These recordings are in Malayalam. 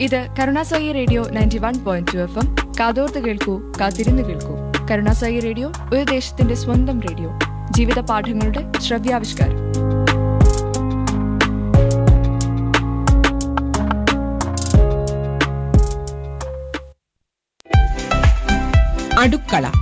ഇത് Karunasai radio ninety one point two F M കാതോർത്ത് കേൾക്കൂ കാത്തിരുന്ന് കേൾക്കൂ കരുണാസായി റേഡിയോ ഒരു ദേശത്തിന്റെ സ്വന്തം റേഡിയോ ജീവിത പാഠങ്ങളുടെ ശ്രവ്യാവിഷ്കാരം അടുക്കള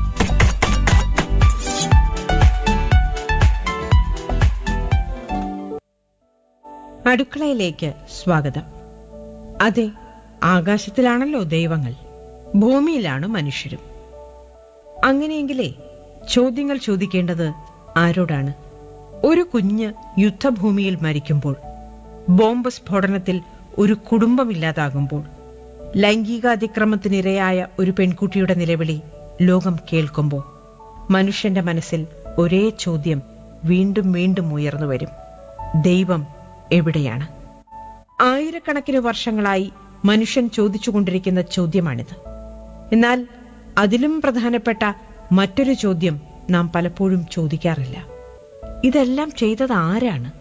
അടുക്കളയിലേക്ക് സ്വാഗതം അതെ ആകാശത്തിലാണല്ലോ ദൈവങ്ങൾ ഭൂമിയിലാണ് മനുഷ്യരും അങ്ങനെയെങ്കിലേ ചോദ്യങ്ങൾ ചോദിക്കേണ്ടത് ആരോടാണ് ഒരു കുഞ്ഞ് യുദ്ധഭൂമിയിൽ മരിക്കുമ്പോൾ ബോംബ് സ്ഫോടനത്തിൽ ഒരു കുടുംബമില്ലാതാകുമ്പോൾ ലൈംഗികാതിക്രമത്തിനിരയായ ഒരു പെൺകുട്ടിയുടെ നിലവിളി ലോകം കേൾക്കുമ്പോൾ മനുഷ്യന്റെ മനസ്സിൽ ഒരേ ചോദ്യം വീണ്ടും വീണ്ടും ഉയർന്നു വരും ദൈവം എവിടെയാണ് ആയിരക്കണക്കിന് വർഷങ്ങളായി മനുഷ്യൻ ചോദിച്ചുകൊണ്ടിരിക്കുന്ന ചോദ്യമാണിത് എന്നാൽ അതിലും പ്രധാനപ്പെട്ട മറ്റൊരു ചോദ്യം നാം പലപ്പോഴും ചോദിക്കാറില്ല ഇതെല്ലാം ചെയ്തത് ആരാണ്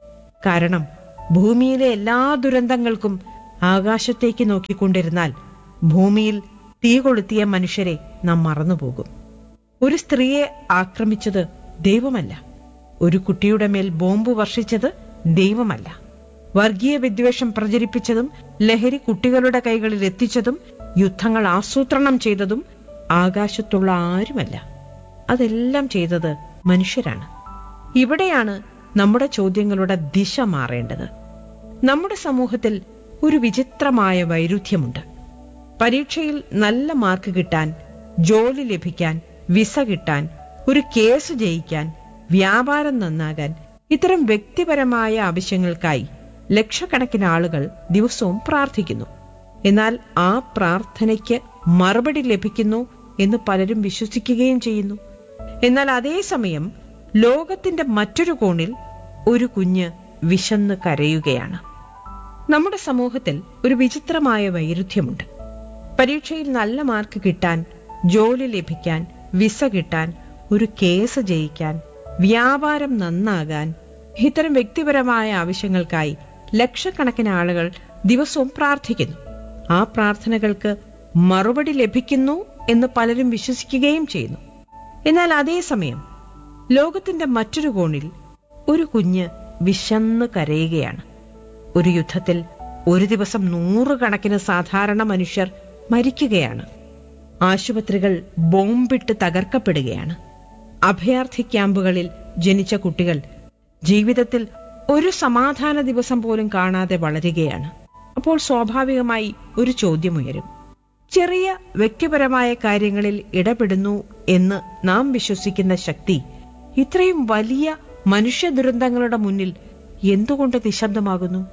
കാരണം ഭൂമിയിലെ എല്ലാ ദുരന്തങ്ങൾക്കും ആകാശത്തേക്ക് നോക്കിക്കൊണ്ടിരുന്നാൽ ഭൂമിയിൽ തീ കൊളുത്തിയ മനുഷ്യരെ നാം മറന്നുപോകും ഒരു സ്ത്രീയെ ആക്രമിച്ചത് ദൈവമല്ല ഒരു കുട്ടിയുടെ മേൽ ബോംബ് വർഷിച്ചത് ദൈവമല്ല വർഗീയ വിദ്വേഷം പ്രചരിപ്പിച്ചതും ലഹരി കുട്ടികളുടെ കൈകളിൽ എത്തിച്ചതും യുദ്ധങ്ങൾ ആസൂത്രണം ചെയ്തതും ആകാശത്തുള്ള ആരുമല്ല അതെല്ലാം ചെയ്തത് മനുഷ്യരാണ് ഇവിടെയാണ് നമ്മുടെ ചോദ്യങ്ങളുടെ ദിശ മാറേണ്ടത് നമ്മുടെ സമൂഹത്തിൽ ഒരു വിചിത്രമായ വൈരുദ്ധ്യമുണ്ട് പരീക്ഷയിൽ നല്ല മാർക്ക് കിട്ടാൻ ജോലി ലഭിക്കാൻ വിസ കിട്ടാൻ ഒരു കേസ് ജയിക്കാൻ വ്യാപാരം നന്നാകാൻ ഇത്തരം വ്യക്തിപരമായ ആവശ്യങ്ങൾക്കായി ലക്ഷക്കണക്കിന് ആളുകൾ ദിവസവും പ്രാർത്ഥിക്കുന്നു എന്നാൽ ആ പ്രാർത്ഥനയ്ക്ക് മറുപടി ലഭിക്കുന്നു എന്ന് പലരും വിശ്വസിക്കുകയും ചെയ്യുന്നു എന്നാൽ അതേസമയം ലോകത്തിന്റെ മറ്റൊരു കോണിൽ ഒരു കുഞ്ഞ് വിശന്ന് കരയുകയാണ് നമ്മുടെ സമൂഹത്തിൽ ഒരു വിചിത്രമായ വൈരുദ്ധ്യമുണ്ട് പരീക്ഷയിൽ നല്ല മാർക്ക് കിട്ടാൻ ജോലി ലഭിക്കാൻ വിസ കിട്ടാൻ ഒരു കേസ് ജയിക്കാൻ വ്യാപാരം നന്നാകാൻ ഇത്തരം വ്യക്തിപരമായ ആവശ്യങ്ങൾക്കായി ലക്ഷക്കണക്കിന് ആളുകൾ ദിവസവും പ്രാർത്ഥിക്കുന്നു ആ പ്രാർത്ഥനകൾക്ക് മറുപടി ലഭിക്കുന്നു എന്ന് പലരും വിശ്വസിക്കുകയും ചെയ്യുന്നു എന്നാൽ അതേസമയം ലോകത്തിന്റെ മറ്റൊരു കോണിൽ ഒരു കുഞ്ഞ് വിശന്ന് കരയുകയാണ് ഒരു യുദ്ധത്തിൽ ഒരു ദിവസം നൂറുകണക്കിന് സാധാരണ മനുഷ്യർ മരിക്കുകയാണ് ആശുപത്രികൾ ബോംബിട്ട് തകർക്കപ്പെടുകയാണ് അഭയാർത്ഥി ക്യാമ്പുകളിൽ ജനിച്ച കുട്ടികൾ ജീവിതത്തിൽ ഒരു സമാധാന ദിവസം പോലും കാണാതെ വളരുകയാണ് അപ്പോൾ സ്വാഭാവികമായി ഒരു ചോദ്യമുയരും ചെറിയ വ്യക്തിപരമായ കാര്യങ്ങളിൽ ഇടപെടുന്നു എന്ന് നാം വിശ്വസിക്കുന്ന ശക്തി ഇത്രയും വലിയ മനുഷ്യ ദുരന്തങ്ങളുടെ മുന്നിൽ എന്തുകൊണ്ട് നിശബ്ദമാകുന്നു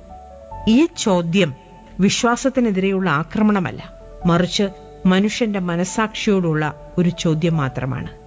ഈ ചോദ്യം വിശ്വാസത്തിനെതിരെയുള്ള ആക്രമണമല്ല മറിച്ച് മനുഷ്യന്റെ മനസാക്ഷിയോടുള്ള ഒരു ചോദ്യം മാത്രമാണ്